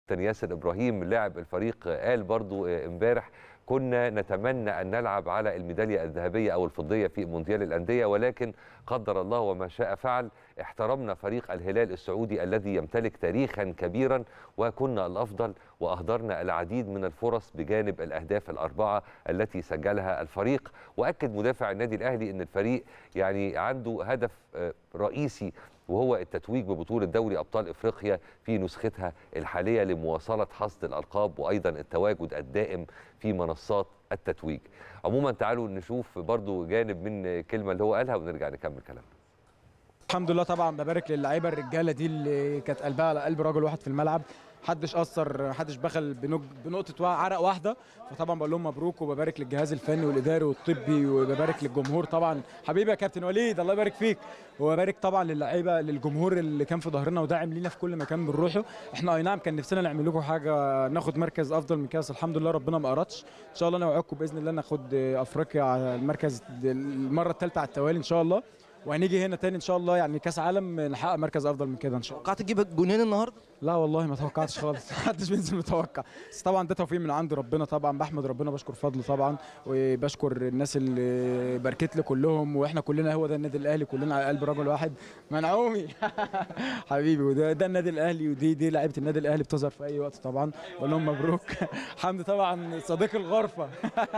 ياسر ابراهيم لاعب الفريق قال برضو امبارح كنا نتمنى ان نلعب على الميداليه الذهبيه او الفضيه في مونديال الانديه ولكن قدر الله وما شاء فعل احترمنا فريق الهلال السعودي الذي يمتلك تاريخا كبيرا وكنا الافضل واهدرنا العديد من الفرص بجانب الاهداف الاربعه التي سجلها الفريق واكد مدافع النادي الاهلي ان الفريق يعني عنده هدف رئيسي وهو التتويج ببطولة دوري أبطال إفريقيا في نسختها الحالية لمواصلة حصد الألقاب وأيضا التواجد الدائم في منصات التتويج عموما تعالوا نشوف برضو جانب من كلمة اللي هو قالها ونرجع نكمل كلامنا الحمد لله طبعا ببارك للعيبه الرجاله دي اللي كانت قلبها على قلب راجل واحد في الملعب محدش اثر محدش بخل بنقطه عرق واحده فطبعا بقول لهم مبروك وببارك للجهاز الفني والاداري والطبي وببارك للجمهور طبعا حبيبي يا كابتن وليد الله يبارك فيك وببارك طبعا للعيبه للجمهور اللي كان في ظهرنا وداعم لينا في كل مكان بنروحه احنا اي نعم كان نفسنا نعمل لكم حاجه ناخد مركز افضل من كاس الحمد لله ربنا ما اردش ان شاء الله انا اوعدكم باذن الله ناخد افريقيا على المركز المره الثالثه على التوالي ان شاء الله وهنيجي هنا تاني ان شاء الله يعني كاس عالم نحقق مركز افضل من كده ان شاء الله توقعت تجيب جونين النهارده لا والله ما توقعتش خالص محدش بينزل متوقع بس طبعا ده توفيق من عند ربنا طبعا بحمد ربنا بشكر فضله طبعا وبشكر الناس اللي باركت لي كلهم واحنا كلنا هو ده النادي الاهلي كلنا على قلب رجل واحد منعومي حبيبي وده ده النادي الاهلي ودي دي لعيبه النادي الاهلي بتظهر في اي وقت طبعا بقول لهم مبروك حمدي طبعا صديق الغرفه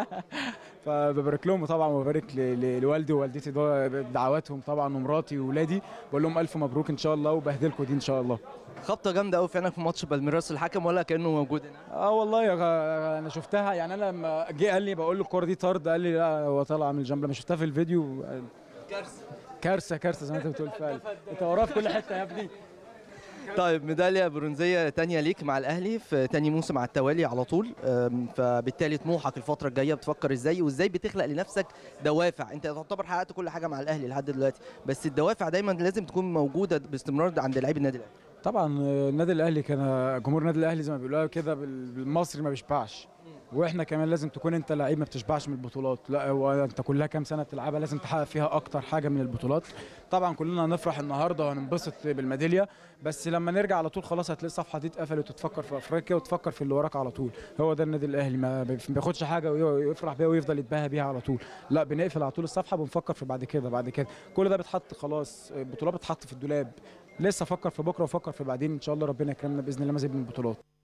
فببارك لهم طبعا وببارك لوالدي ووالدتي دعواتهم طبعا ومراتي واولادي بقول لهم الف مبروك ان شاء الله وبهدلكم دي ان شاء الله خبطه جامده قوي فعلا في ماتش بالميراس الحكم ولا كانه موجود هنا اه والله يا انا شفتها يعني انا لما جه قال لي بقول له الكوره دي طرد قال لي لا هو طالع من الجنب لما شفتها في الفيديو كارثه كارثه كارثه زي ما انت بتقول فعلا انت وراه في كل حته يا ابني طيب ميداليه برونزيه تانية ليك مع الاهلي في تاني موسم على التوالي على طول فبالتالي طموحك الفتره الجايه بتفكر ازاي وازاي بتخلق لنفسك دوافع انت تعتبر حققت كل حاجه مع الاهلي لحد دلوقتي بس الدوافع دايما لازم تكون موجوده باستمرار عند لاعبي النادي الاهلي طبعا النادي الاهلي كان جمهور النادي الاهلي زي ما بيقولوا كده بالمصري ما بيشبعش واحنا كمان لازم تكون انت لعيب ما بتشبعش من البطولات لا هو انت كلها كام سنه بتلعبها لازم تحقق فيها اكتر حاجه من البطولات طبعا كلنا هنفرح النهارده وهننبسط بالميداليه بس لما نرجع على طول خلاص هتلاقي الصفحه دي اتقفلت وتفكر في افريقيا وتفكر في اللي وراك على طول هو ده النادي الاهلي ما بياخدش حاجه ويفرح بيها ويفضل يتباهى بيها على طول لا بنقفل على طول الصفحه بنفكر في بعد كده بعد كده كل ده بيتحط خلاص البطولات بتتحط في الدولاب لسه افكر في بكره وافكر في بعدين ان شاء الله ربنا يكرمنا باذن الله مزيد من البطولات